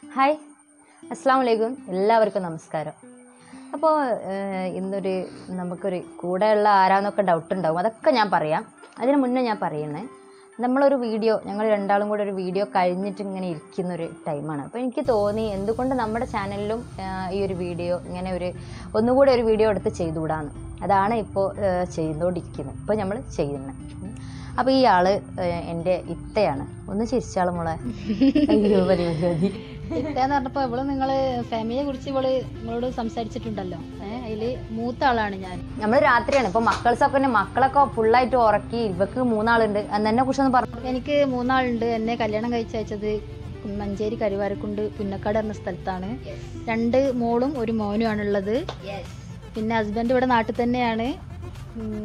Hi അസ്സാം വലൈക്കും എല്ലാവർക്കും നമസ്കാരം അപ്പോൾ ഇന്നൊരു നമുക്കൊരു കൂടെയുള്ള ആരാന്നൊക്കെ ഡൗട്ട് ഉണ്ടാവും അതൊക്കെ ഞാൻ പറയാം അതിന് മുന്നേ ഞാൻ പറയണേ നമ്മളൊരു വീഡിയോ ഞങ്ങൾ രണ്ടാളും കൂടെ ഒരു വീഡിയോ കഴിഞ്ഞിട്ട് ഇങ്ങനെ ഇരിക്കുന്ന ഒരു ടൈമാണ് അപ്പോൾ എനിക്ക് തോന്നി എന്തുകൊണ്ട് നമ്മുടെ ചാനലിലും ഈ ഒരു വീഡിയോ ഇങ്ങനെ ഒരു ഒന്നുകൂടെ ഒരു വീഡിയോ എടുത്ത് ചെയ്തുകൂടാന്ന് അതാണ് ഇപ്പോൾ ചെയ്തുകൊണ്ടിരിക്കുന്നത് ഇപ്പോൾ നമ്മൾ ചെയ്യുന്നത് അപ്പോൾ ഈ ആള് ഏഹ്, എൻ്റെ ഇത്തയാണ് ഒന്ന് ചിരിച്ചാളും മോളെ അയ്യോ മതി മതി മതി ഇത്തേന്ന് പറഞ്ഞപ്പോ ഇവള് നിങ്ങള് ഫാമിലിയെ കുറിച്ച് ഇവള് നിങ്ങളോട് സംസാരിച്ചിട്ടുണ്ടല്ലോ ഏഹ് അതില് മൂത്ത ആളാണ് ഞാൻ നമ്മൾ രാത്രിയാണ് ഇപ്പൊ മക്കൾസൊക്കെ മക്കളൊക്കെ ഫുള്ളായിട്ട് ഉറക്കി ഇവക്ക് മൂന്നാളുണ്ട് അന്നെ കുറിച്ചൊന്ന് പറഞ്ഞു എനിക്ക് മൂന്നാളുണ്ട് എന്നെ കല്യാണം കഴിച്ചയച്ചത് മഞ്ചേരി കരുവാരക്കുണ്ട് പുന്നക്കാട് എന്ന സ്ഥലത്താണ് രണ്ട് മോളും ഒരു മോനുമാണുള്ളത് പിന്നെ ഹസ്ബൻഡ് ഇവിടെ നാട്ടിൽ തന്നെയാണ് ഉം,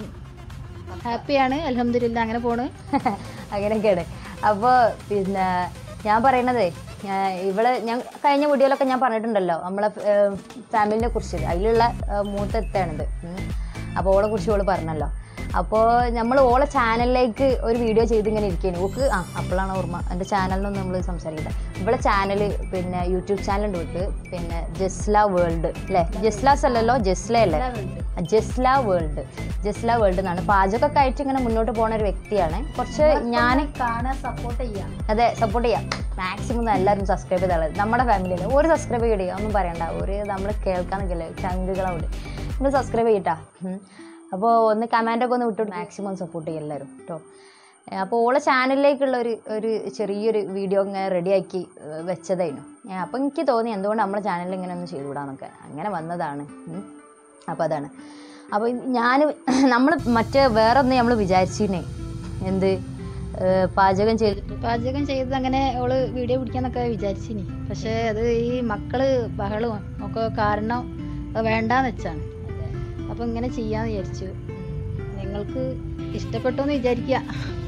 ഹാപ്പിയാണ് അലഹമില്ല അങ്ങനെ പോണ് അങ്ങനെയൊക്കെയാണ് അപ്പോൾ പിന്നെ ഞാൻ പറയണതേ ഞാൻ ഇവള് ഞാൻ കഴിഞ്ഞ വീഡിയോയിലൊക്കെ ഞാൻ പറഞ്ഞിട്ടുണ്ടല്ലോ നമ്മളെ ഫാമിലിനെ കുറിച്ച് അതിലുള്ള ഏഹ്, മൂത്ത എത്താണിത് അപ്പോൾ ഓളെ കുറിച്ച് ഓള് പറഞ്ഞല്ലോ അപ്പോൾ നമ്മൾ ഓളെ ചാനലിലേക്ക് ഒരു വീഡിയോ ചെയ്ത് ഇങ്ങനെ ഇരിക്കുകയാണ് ഓക്ക് ആ അപ്പോഴാണ് ഓർമ്മ എൻ്റെ ചാനലിനൊന്നും നമ്മൾ സംസാരിക്കുന്നത് ഇവിടെ ചാനൽ പിന്നെ യൂട്യൂബ് ചാനലുണ്ട് വിട്ട് പിന്നെ ജസ്ല വേൾഡ് അല്ലേ ജസ്ലാസ് അല്ലല്ലോ ജസ്ല അല്ലേ ജസ്ല വേൾഡ് ജസ്ല വേൾഡ് എന്നാണ് പാചകമൊക്കെ ആയിട്ട് ഇങ്ങനെ മുന്നോട്ട് പോണ ഒരു വ്യക്തിയാണ് കുറച്ച് ഞാൻ കാണാൻ സപ്പോർട്ട് ചെയ്യാം അതെ സപ്പോർട്ട് ചെയ്യാം മാക്സിമം എല്ലാവരും സബ്സ്ക്രൈബ് ചെയ്താൽ നമ്മുടെ ഫാമിലിയിൽ ഒരു സബ്സ്ക്രൈബ് ചെയ്യടി ഒന്നും പറയണ്ട ഒരു നമ്മൾ കേൾക്കാൻ നിൽക്കില്ലേ ചങ്കുകളവിടെ നമ്മൾ സബ്സ്ക്രൈബ് ചെയ്യട്ടാ അപ്പോൾ ഒന്ന് കമാൻഡൊക്കെ ഒന്ന് വിട്ടു മാക്സിമം സപ്പോർട്ട് ചെയ്യും എല്ലാവരും കേട്ടോ അപ്പോൾ ഓളെ ചാനലിലേക്കുള്ള ഒരു ഒരു ചെറിയൊരു വീഡിയോ ഇങ്ങനെ റെഡിയാക്കി വെച്ചതായിരുന്നു അപ്പോൾ എനിക്ക് തോന്നി എന്തുകൊണ്ട് നമ്മുടെ ചാനലിൽ ഇങ്ങനെ ഒന്ന് ചെയ്തുകൂടാന്നൊക്കെ അങ്ങനെ വന്നതാണ് അപ്പോൾ അതാണ് അപ്പോൾ ഞാൻ നമ്മൾ മറ്റേ വേറെ ഒന്ന് നമ്മൾ വിചാരിച്ചിരുന്നേ എന്ത് ഏഹ് പാചകം ചെയ്തിട്ട് പാചകം ചെയ്ത് അങ്ങനെ അവള് വീഡിയോ പിടിക്കാന്നൊക്കെ വിചാരിച്ചിനി പക്ഷെ അത് ഈ മക്കള് ബഹളവും ഒക്കെ കാരണം അത് വേണ്ടാന്ന് വെച്ചാണ് അപ്പൊ ഇങ്ങനെ ചെയ്യാന്ന് വിചാരിച്ചു നിങ്ങൾക്ക് ഇഷ്ടപ്പെട്ടു എന്ന് വിചാരിക്കുക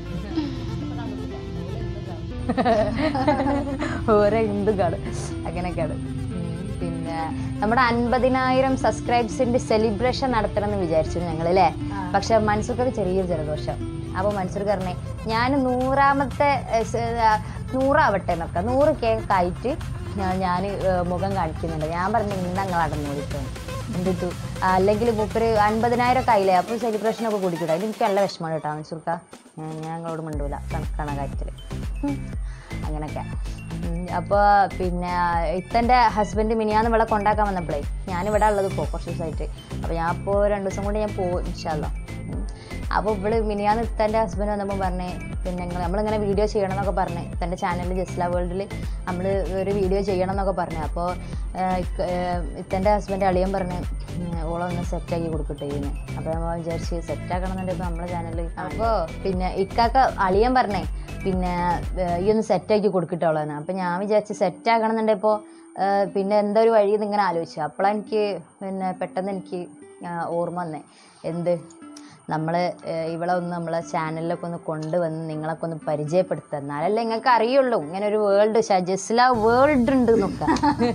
ഓരോ ഹിന്ദുക്കാണ് അങ്ങനെയൊക്കെയാണ് ഉം. പിന്നെ നമ്മുടെ അൻപതിനായിരം സബ്സ്ക്രൈബ്സിന്റെ സെലിബ്രേഷൻ നടത്തണമെന്ന് വിചാരിച്ചു ഞങ്ങൾ അല്ലേ പക്ഷെ മനസ്സുക്കൊക്കെ ചെറിയൊരു ജലദോഷം അപ്പോൾ മനസ്സൂർ പറഞ്ഞേ ഞാൻ നൂറാമത്തെ ഏ, സ- ആ, നൂറാവട്ടെ എന്നൊക്കെ നൂറ് കേക്ക് ആയിട്ട് ഞാൻ മുഖം കാണിക്കുന്നുണ്ട് ഞാൻ പറഞ്ഞു ഇന്ന് ഞങ്ങൾ അടന്നു കൊടുക്കുന്നു എന്തിട്ടു അല്ലെങ്കിൽ മൂപ്പര് അൻപതിനായിരം ഒക്കെ ആയില്ലേ അപ്പോൾ സെലിബ്രേഷനൊക്കെ കൂടിക്കൂടാ അതിന് എനിക്ക് നല്ല വിഷമമാണ് കേട്ടോ മൻസൂർക്ക ഞാൻ ഞങ്ങളോട് മിണ്ടൂല കണക്കാണ് കാര്യത്തിൽ അങ്ങനെയൊക്കെ അപ്പോൾ പിന്നെ ഇത്തൻ്റെ ഹസ്ബൻഡ് മിനിയാന്ന് ഇവിടെ കൊണ്ടാക്കാൻ വന്നപ്പോഴേ ഞാനിവിടെ ഉള്ളത് ഇപ്പോൾ കുറച്ച് ദിവസമായിട്ട് അപ്പോൾ ഞാൻ ഇപ്പോൾ രണ്ട് ദിവസം കൊണ്ട് ഞാൻ പോകും ഇൻഷാല്ലോ അപ്പോൾ ഇവള് മിനിയാന്ന് ഇത്തൻ്റെ ഹസ്ബൻഡ് വന്നപ്പോൾ പറഞ്ഞേ പിന്നെ നിങ്ങൾ നമ്മളിങ്ങനെ വീഡിയോ ചെയ്യണം എന്നൊക്കെ പറഞ്ഞേ ഇത്തൻ്റെ ചാനലിൽ ജസ്ല വേൾഡിൽ നമ്മൾ ഒരു വീഡിയോ ചെയ്യണം എന്നൊക്കെ പറഞ്ഞു അപ്പോൾ ഇത്തൻ്റെ ഹസ്ബൻഡ് അളിയൻ പറഞ്ഞ് ഉം, ഓളെ ഒന്ന് സെറ്റാക്കി കൊടുക്കട്ടെ ഇതിന് അപ്പോൾ നമ്മൾ വിചാരിച്ച് സെറ്റാക്കണം എന്നുണ്ടെങ്കിൽ നമ്മളെ ചാനലിൽ അപ്പോൾ പിന്നെ ഇക്കാക്ക അളിയൻ പറഞ്ഞേ പിന്നെ ഏഹ്, ഈ ഒന്ന് സെറ്റാക്കി കൊടുക്കട്ടോളാണ് അപ്പം ഞാൻ വിചാരിച്ച് സെറ്റാക്കണം എന്നുണ്ടെങ്കിൽ ഇപ്പോൾ പിന്നെ എന്താ ഒരു വഴി ഇങ്ങനെ ആലോചിച്ചു അപ്പോഴാണ് എനിക്ക് പിന്നെ പെട്ടെന്ന് എനിക്ക് ആ, ഓർമ്മ വന്നേ എന്ത് നമ്മൾ ഇവിടെ ഒന്ന് നമ്മളെ ചാനലിലൊക്കെ ഒന്ന് കൊണ്ടുവന്ന് നിങ്ങളൊക്കെ ഒന്ന് പരിചയപ്പെടുത്തുക എന്നാലല്ലേ നിങ്ങൾക്ക് അറിയുള്ളൂ ഇങ്ങനെ ഒരു വേൾഡ് ജസ്ല വേൾഡ് ഉണ്ട് എന്നൊക്കെ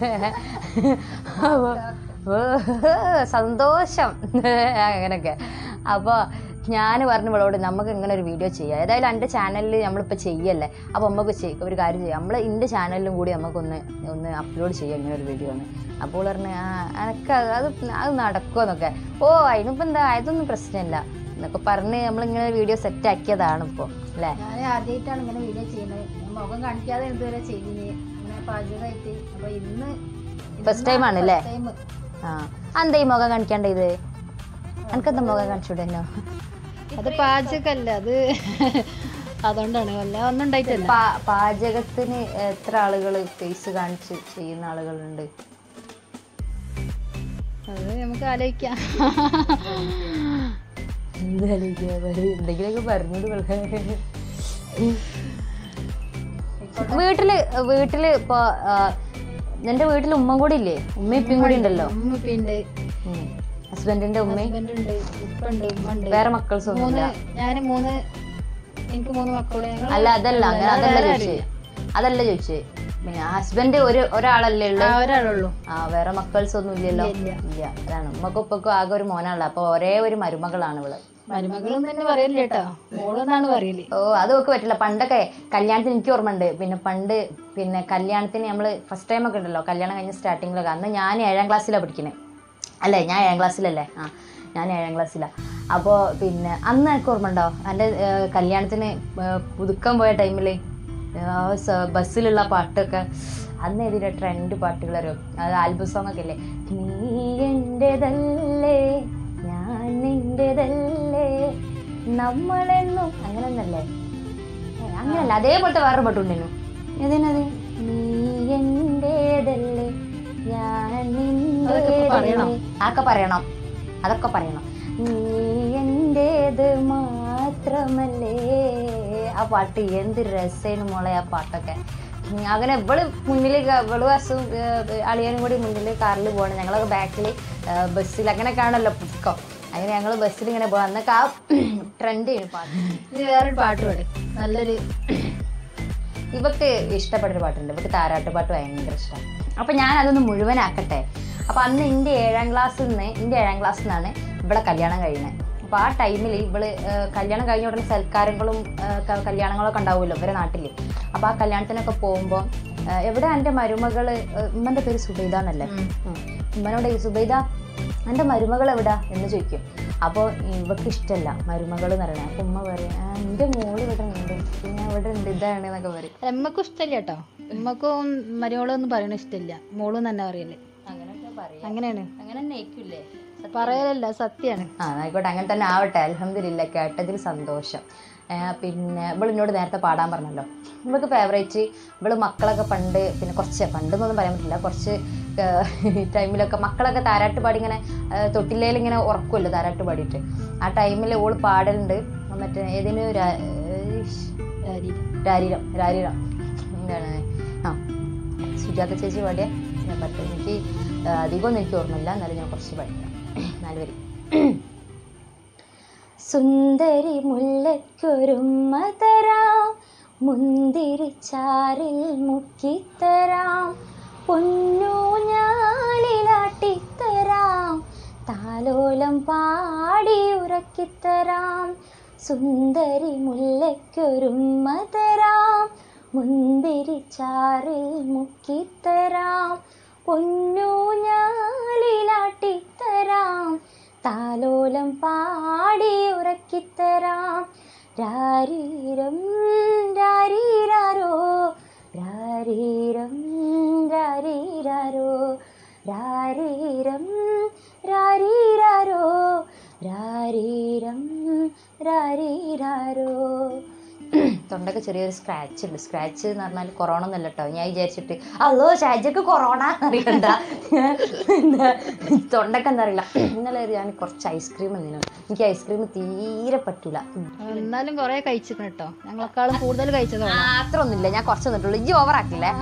വേ- സന്തോഷം അങ്ങനെയൊക്കെ അപ്പോൾ ഞാൻ പറഞ്ഞു ഇവളോട് നമുക്ക് ഇങ്ങനെ ഒരു വീഡിയോ ചെയ്യാം ഏതായാലും എൻ്റെ ചാനലിൽ നമ്മളിപ്പോൾ ചെയ്യല്ലേ അപ്പോൾ നമുക്ക് ചെയ്യും ഒരു കാര്യം ചെയ്യാം നമ്മൾ എൻ്റെ ചാനലിലും കൂടി നമുക്കൊന്ന് ഒന്ന് അപ്ലോഡ് ചെയ്യാം ഇങ്ങനെ ഒരു വീഡിയോ ഒന്ന് അപ്പോൾ പറഞ്ഞു ആ എനക്ക് അത് അത് അത് നടക്കുമെന്നൊക്കെ ഓ അതിനിപ്പോൾ എന്താ അതൊന്നും പ്രശ്നമില്ല എന്നൊക്കെ പറഞ്ഞ് നമ്മളിങ്ങനെ വീഡിയോ സെറ്റ് ആക്കിയതാണ് ഇപ്പോൾ അല്ലേ ഞാൻ ആദ്യമായിട്ടാണ് ഇങ്ങനെ വീഡിയോ ചെയ്യുന്നത് ഞാൻ മുഖം കാണിക്കാതെ ഇതുവരെ ചെയ്തിന് ഇങ്ങനെ പാചകമായിട്ട് അപ്പൊ ഇന്ന് First time ആണല്ലേ? ടൈം ആ എന്താ ഈ മുഖം കാണിക്കാണ്ട ഇത് എനിക്കെന്താ മുഖം കാണിച്ചുവിടല്ലോ അത് പാചകല്ല അത് അതുകൊണ്ടാണ് വല്ല ഒന്നും ഉണ്ടായിട്ടല്ല പാ- പാചകത്തിന് എത്ര ആളുകൾ ഫേസ് കാണിച്ച് ചെയ്യുന്ന ആളുകളുണ്ട് അത് നമുക്ക് ആലോചിക്കാം എന്തെങ്കിലുമൊക്കെ പറഞ്ഞത് വീട്ടില് വീട്ടില് ഇപ്പൊ ആ, നിന്റെ വീട്ടിൽ ഉമ്മ കൂടി ഇല്ലേ ഉമ്മ ഇപ്പം കൂടി ഉണ്ടല്ലോ ഉമ്മുപ്പിണ്ട് ഹസ്ബൻഡിന്റെ ഉമ്മയും ഹസ്ബൻഡ് ഉണ്ട് ഉപ്പുണ്ട് ഉമ്മ ഉണ്ട് വേറെ മക്കൾസ് മൂന്ന് ഒന്നുമില്ല ഞാൻ മൂന്ന് എനിക്ക് മൂന്ന് മക്കള് ഞങ്ങള് അല്ല അതല്ല അങ്ങനെ അതല്ല വേറെ ചോദിച്ചേ അതല്ല ചോദിച്ചേ പിന്നെ ഹസ്ബൻഡ് ഒരു ഒരാളല്ലേ ആ, ഉള്ളു ഒരാളുള്ളൂ ആ വേറെ മക്കൾസ് ഒന്നും ഇല്ലല്ലോ ഇല്ല. ഇല്ല അതാണ് ഉമ്മക്കും ഉപ്പക്കും ആകെ ഒരു മോനാണല്ലോ അപ്പൊ ഒരേ ഒരു മരുമകളാണ് ഇവള് മരുമകളും തന്നെ പറയില്ല കേട്ടോ മോളെന്നാണ് പറയല് ഓ അത് ഒക്കെ പറ്റില്ല പണ്ടൊക്കെ കല്യാണത്തിന് എനിക്ക് ഓർമ്മയുണ്ട് പിന്നെ പണ്ട് പിന്നെ കല്യാണത്തിന് നമ്മൾ ഫസ്റ്റ് ടൈം ഒക്കെ ഉണ്ടല്ലോ കല്യാണം കഴിഞ്ഞ സ്റ്റാർട്ടിങ്ങിലൊക്കെ അന്ന് ഞാൻ ഏഴാം ക്ലാസ്സിലാണ് പഠിക്കുന്നത് അല്ലേ ഞാൻ ഏഴാം ക്ലാസ്സിലല്ലേ ആ ഞാൻ ഏഴാം ക്ലാസ്സിലാണ് അപ്പോൾ പിന്നെ അന്ന് എനിക്ക് ഓർമ്മ ഉണ്ടോ എൻ്റെ കല്യാണത്തിന് ഏഹ്, പുതുക്കം പോയ ടൈമിൽ ബസ്സിലുള്ള പാട്ടൊക്കെ അന്ന് ഇതിൻ്റെ ട്രെൻഡ് പാട്ടുകൾ അറിയും അത് ആൽബം സോങ് ഒക്കെ ഇല്ലേ നീ എൻ്റെതല്ലേ ഞാൻ നിൻ്റെതല്ലേ നമ്മളെന്നും അങ്ങനെ ഒന്നല്ലേ ഏ, അങ്ങനല്ല അതേപോലത്തെ വേറെ പാട്ടുണ്ടായിരുന്നു ഏതിനത് നീ എന്റേതല്ലേ ഞാൻ അതൊക്കെ ഇപ്പൊ പറയണം. നിന്റേതല്ലേ അതൊക്കെ പറയണം അതൊക്കെ പറയണം നീ എന്റേത് മാത്രമല്ലേ ആ പാട്ട് എന്ത് രസേനു മോളെ ആ പാട്ടൊക്കെ ഉം, അങ്ങനെ ഇവള് മുന്നിൽ ഇവള് ബസ്സും അളിയനും കൂടി മുന്നിൽ കാറിൽ പോകണം ഞങ്ങളൊക്കെ ബാക്കിൽ ബസ്സിൽ അങ്ങനെയൊക്കെയാണല്ലോ പുസ്തകം അങ്ങനെ ഞങ്ങൾ ബസ്സിൽ ഇങ്ങനെ പോകാം അന്നൊക്കെ ആ ട്രെൻഡ് ചെയ്യുന്നു പാട്ട് ഇത് വേറൊരു പാട്ട് പാട് നല്ലൊരു ഇവക്ക് ഇഷ്ടപ്പെട്ടൊരു പാട്ടുണ്ട് ഇവക്ക് താരാട്ട് പാട്ട് ഭയങ്കര ഇഷ്ടമാണ് അപ്പം ഞാൻ അതൊന്ന് മുഴുവനാക്കട്ടെ അപ്പം അന്ന് എൻ്റെ ഏഴാം ക്ലാസ്സിൽ നിന്ന് എൻ്റെ ഏഴാം ക്ലാസ്സിൽ നിന്നാണ് ഇവിടെ കല്യാണം കഴിയുന്നത് അപ്പോൾ ആ ടൈമിൽ ഇവള് ഏഹ്, കല്യാണം കഴിഞ്ഞ ഉടനെ സൽക്കാരങ്ങളും ഏഹ്, ക- കല്യാണങ്ങളൊക്കെ ഉണ്ടാവുമല്ലോ ഇവരെ നാട്ടിൽ അപ്പോൾ ആ കല്യാണത്തിനൊക്കെ പോകുമ്പോൾ എവിടെ എൻ്റെ മരുമകള് ഏഹ്, ഉമ്മൻ്റെ പേര് സുബൈദ എന്നല്ലേ ഉം. ഉം. ഉമ്മനോട് ഈ സുബൈദ എൻ്റെ മരുമകൾ എവിടാ എന്ന് ചോദിക്കും അപ്പോൾ ഇവക്ക് ഇഷ്ടമല്ല മരുമകൾ എന്ന് പറയണേ അപ്പോൾ ഉമ്മ പറയും "ആ, എൻ്റെ മോള് ഇവിടെ ഉണ്ട് പിന്നെ ഇവിടെ ഉണ്ട് ഇതാണ് എന്നൊക്കെ പറയും അല്ല, ഉമ്മക്കും ഇഷ്ടമില്ല കേട്ടോ ഉമ്മക്കും മരുമോളൊന്നും പറയണ ഇഷ്ടമില്ല മോളും തന്നെ പറയല് അങ്ങനെയൊക്കെ പറയാം അങ്ങനെയാണ് അങ്ങനെ നയിക്കില്ലേ പറയലല്ല സത്യാണ് ആ ആയിക്കോട്ടെ അങ്ങനെ തന്നെ ആവട്ടെ അലഹമില്ല കേട്ടതിൽ സന്തോഷം ഏ, പിന്നെ ഇവള് എന്നോട് നേരത്തെ പാടാൻ പറഞ്ഞല്ലോ ഇവൾക്ക് ഫേവറേറ്റ് ഇവള് മക്കളൊക്കെ പണ്ട് പിന്നെ കുറച്ച് പണ്ടെന്നൊന്നും പറയാൻ പറ്റില്ല കുറച്ച് ടൈമിലൊക്കെ മക്കളൊക്കെ താരാട്ട് പാടി ഇങ്ങനെ തൊട്ടില്ലയിൽ ഇങ്ങനെ ഉറക്കുമല്ലോ താരാട്ട് പാടിയിട്ട് ആ ടൈമിൽ ഓള് പാടലുണ്ട് മറ്റേ ഏതിനും രാ- ഏഹ് ശരി. രാരീരം രാരീരം എന്താണ് ആ സുജാത ചേച്ചി പാടിയ ഞാൻ പറ്റും എനിക്ക് ആ, അധികമൊന്നും എനിക്ക് ഓർമ്മയില്ല എന്നാലും ഞാൻ കുറച്ച് പഠിക്കാം നാല് വരി സുന്ദരി മുല്ലയ്ക്കൊരുമ്മ തരാം മുന്തിരിച്ചാറിൽ മുക്കിത്തരാം പൊന്നു ഞാലിലാട്ടിത്തരാം താലോലം പാടി ഉറക്കിത്തരാം സുന്ദരി മുല്ലയ്ക്കൊരുമ്മ തരാം മുന്തിരിച്ചാറിൽ മുക്കിത്തരാം പൊന്നു ഞാലിലാട്ടിത്തരാം താലോലം പാടി ഉറക്കിത്തരാം രാരീരം രാരീരാരോ രാരീരം രാരീരാരോ രാരീരം രാരീരാരോ രാരീരം രാരീരാരോ തൊണ്ടൊക്കെ ചെറിയൊരു സ്ക്രാച്ച് ഉണ്ട് സ്ക്രാച്ച് എന്ന് പറഞ്ഞാൽ കൊറോണ എന്നല്ല കേട്ടോ ഞാൻ വിചാരിച്ചിട്ട് അല്ലോ ഷാജക്ക് കൊറോണ അറിയണ്ട എന്താ തൊണ്ടൊക്കെ എന്താ അറിയില്ല ഇന്നലെ ഞാൻ കുറച്ച് ഐസ്ക്രീം എന്തിനു എനിക്ക് ഐസ്ക്രീം തീരെ പറ്റൂല എന്നാലും കൊറേ കഴിച്ചിരിക്കണം കേട്ടോ ഞങ്ങളെക്കാളും കൂടുതൽ കഴിച്ചതാണ് മാത്രമൊന്നുമില്ല ഞാൻ കുറച്ച് തിന്നിട്ടുള്ളൂ ഇജ്ജ് ഓവർ ആക്കില്ലേ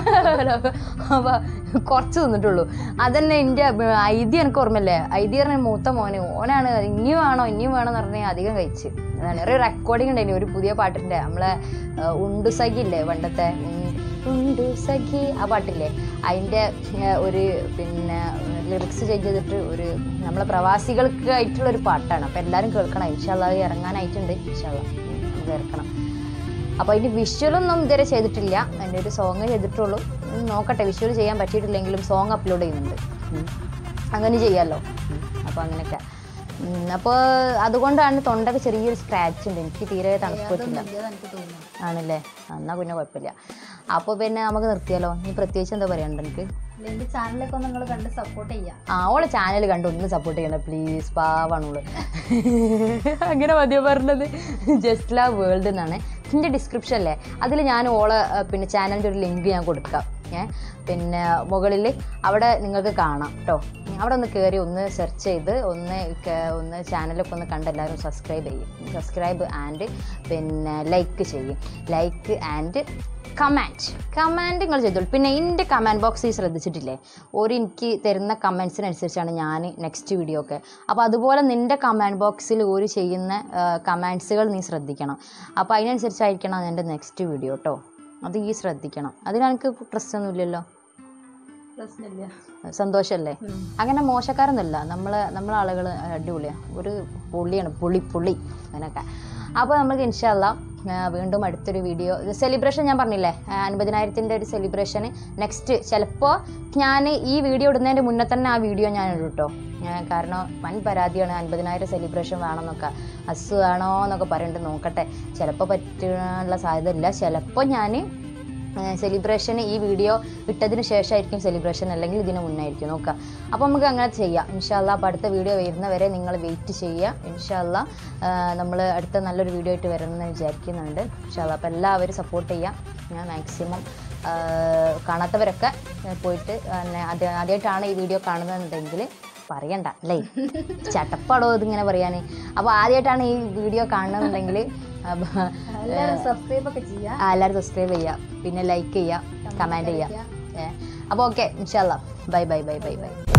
അപ്പൊ കുറച്ച് തിന്നിട്ടുള്ളൂ അതന്നെ എൻ്റെ ഐതി എനിക്ക് ഓർമ്മയില്ലേ ഐതി പറഞ്ഞ മൂത്ത മോന് ഓനാണ് ഇനിയും വേണോ ഇനിയും വേണോ എന്ന് പറഞ്ഞാൽ അധികം കഴിച്ച് അതാണ് ഒരു റെക്കോർഡിംഗ് ഉണ്ടായിരുന്നു ഒരു പുതിയ പാട്ടിൻ്റെ നമ്മളെ ഏഹ്, ഉണ്ടു സഖി ഇല്ലേ പണ്ടത്തെ ഉം, ഉണ്ടു സഖി ആ പാട്ടില്ലേ അതിൻ്റെ ഏഹ്, ഒരു പിന്നെ ലിറിക്സ് ചേഞ്ച് ചെയ്തിട്ട് ഒരു നമ്മളെ പ്രവാസികൾക്ക് ആയിട്ടുള്ള ഒരു പാട്ടാണ് അപ്പോൾ എല്ലാവരും കേൾക്കണം ഇൻഷാല്ല ഇറങ്ങാനായിട്ടുണ്ട് ഇൻഷാല്ല നമുക്ക് കേൾക്കണം അപ്പോൾ അതിൻ്റെ വിഷ്വലൊന്നും ഇതുവരെ ചെയ്തിട്ടില്ല എൻ്റെ ഒരു സോങ് ചെയ്തിട്ടുള്ളൂ ഉം, നോക്കട്ടെ വിഷ്വൽ ചെയ്യാൻ പറ്റിയിട്ടില്ലെങ്കിലും സോങ് അപ്ലോഡ് ചെയ്യുന്നുണ്ട് ഉം. അങ്ങനെ ചെയ്യാമല്ലോ അപ്പോൾ അങ്ങനെയൊക്കെ അപ്പോൾ അതുകൊണ്ടാണ് തൊണ്ടൊക്കെ ചെറിയൊരു സ്ക്രാച്ച് ഉണ്ട് എനിക്ക് തീരെ തണുപ്പ് പറ്റില്ല എനിക്ക് തോന്നുന്നു ആണല്ലേ എന്നാൽ പിന്നെ കുഴപ്പമില്ല അപ്പോൾ പിന്നെ നമുക്ക് നിർത്തിയാലോ നീ പ്രത്യേകിച്ച് എന്താ പറയാനുണ്ട് എനിക്ക് എൻ്റെ ചാനലൊക്കെ ഒന്ന് നിങ്ങൾ കണ്ട് സപ്പോർട്ട് ചെയ്യാം ആ ഓളെ ചാനൽ കണ്ട് ഒന്ന് സപ്പോർട്ട് ചെയ്യണ്ട പ്ലീസ് പാവാണോള് അങ്ങനെ മതിയോ പറഞ്ഞത് ജസ്റ്റ് ലാ വേൾഡ് എന്നാണ് എൻ്റെ ഡിസ്ക്രിപ്ഷൻ അല്ലേ അതിൽ ഞാൻ ഓളെ ആ, പിന്നെ ചാനലിൻ്റെ ഒരു ലിങ്ക് ഞാൻ കൊടുക്കാം ഏ പിന്നെ മുകളിൽ അവിടെ നിങ്ങൾക്ക് കാണാം കേട്ടോ അവിടെ ഒന്ന് കയറി ഒന്ന് സെർച്ച് ചെയ്ത് ഒന്ന് ക- ഒന്ന് ചാനലൊക്കെ ഒന്ന് കണ്ട് എല്ലാവരും സബ്സ്ക്രൈബ് ചെയ്യും സബ്സ്ക്രൈബ് ആൻഡ് പിന്നെ ലൈക്ക് ചെയ്യും ലൈക്ക് ആൻഡ് കമാൻഡ് കമാൻഡ് നിങ്ങൾ ചെയ്തോളൂ പിന്നെ എൻ്റെ കമാൻഡ് ബോക്സ് ശ്രദ്ധിച്ചിട്ടില്ലേ ഒരു എനിക്ക് തരുന്ന കമൻസിനനുസരിച്ചാണ് ഞാൻ നെക്സ്റ്റ് വീഡിയോ ഒക്കെ അപ്പോൾ അതുപോലെ നിൻ്റെ കമാൻഡ് ബോക്സിൽ ഒരു ചെയ്യുന്ന കമാൻഡ്സുകൾ നീ ശ്രദ്ധിക്കണം അപ്പോൾ അതിനനുസരിച്ചായിരിക്കണം എൻ്റെ നെക്സ്റ്റ് വീഡിയോ കേട്ടോ അത് ഈ ശ്രദ്ധിക്കണം അതിനെനിക്ക് പ്രശ്നമൊന്നുമില്ലല്ലോ പ്രശ്നമില്ല സന്തോഷമല്ലേ അങ്ങനെ മോശക്കാരൊന്നുമല്ല നമ്മളെ നമ്മളെ ആളുകൾ അടിപൊളിയാണ് ഒരു പുള്ളിയാണ് പുളി പുളി അങ്ങനെയൊക്കെ അപ്പോൾ നമുക്ക് ഇൻഷാല്ല ആ, വീണ്ടും അടുത്തൊരു വീഡിയോ സെലിബ്രേഷൻ ഞാൻ പറഞ്ഞില്ലേ അൻപതിനായിരത്തിൻ്റെ ഒരു സെലിബ്രേഷൻ നെക്സ്റ്റ് ചിലപ്പോൾ ഞാൻ ഈ വീഡിയോ ഇടുന്നതിൻ്റെ മുന്നേ തന്നെ ആ വീഡിയോ ഞാൻ ഇടും കേട്ടോ ഞാൻ കാരണം വൻ പരാതിയാണ് അൻപതിനായിരം സെലിബ്രേഷൻ വേണമെന്നൊക്കെ അസ് വേണോ എന്നൊക്കെ പറഞ്ഞിട്ട് നോക്കട്ടെ ചിലപ്പോൾ പറ്റാനുള്ള സാധ്യത ഇല്ല ചിലപ്പോൾ ഞാൻ സെലിബ്രേഷൻ ഈ വീഡിയോ ഇട്ടതിന് ശേഷമായിരിക്കും സെലിബ്രേഷൻ അല്ലെങ്കിൽ ഇതിന് മുന്നേ ആയിരിക്കും നോക്കുക അപ്പോൾ നമുക്ക് അങ്ങനെ ചെയ്യാം ഇൻഷാല്ല അപ്പോൾ അടുത്ത വീഡിയോ വരുന്നവരെ നിങ്ങൾ വെയിറ്റ് ചെയ്യുക ഇൻഷാല്ല നമ്മൾ അടുത്ത നല്ലൊരു വീഡിയോ ആയിട്ട് വരണമെന്ന് വിചാരിക്കുന്നുണ്ട് ഇൻഷാല്ല അപ്പോൾ എല്ലാവരും സപ്പോർട്ട് ചെയ്യാം ഞാൻ മാക്സിമം കാണാത്തവരൊക്കെ ആ, പോയിട്ട് പിന്നെ ആദ്യ- ആദ്യമായിട്ടാണ് ഈ വീഡിയോ കാണുന്നതെന്നുണ്ടെങ്കിൽ പറയണ്ട അല്ലേ ചട്ടപ്പാടോ ഇതിങ്ങനെ പറയാൻ അപ്പോൾ ആദ്യമായിട്ടാണ് ഈ വീഡിയോ കാണുന്നതെന്നുണ്ടെങ്കിൽ എല്ലാവരും സബ്സ്ക്രൈബ് ഒക്കെ ചെയ്യാം എല്ലാവരും സബ്സ്ക്രൈബ് ചെയ്യുക പിന്നെ ലൈക്ക് ചെയ്യുക കമൻറ്റ് ചെയ്യുക ഏ അപ്പോൾ ഓക്കെ ഇൻഷാല്ല bye bye bye bye by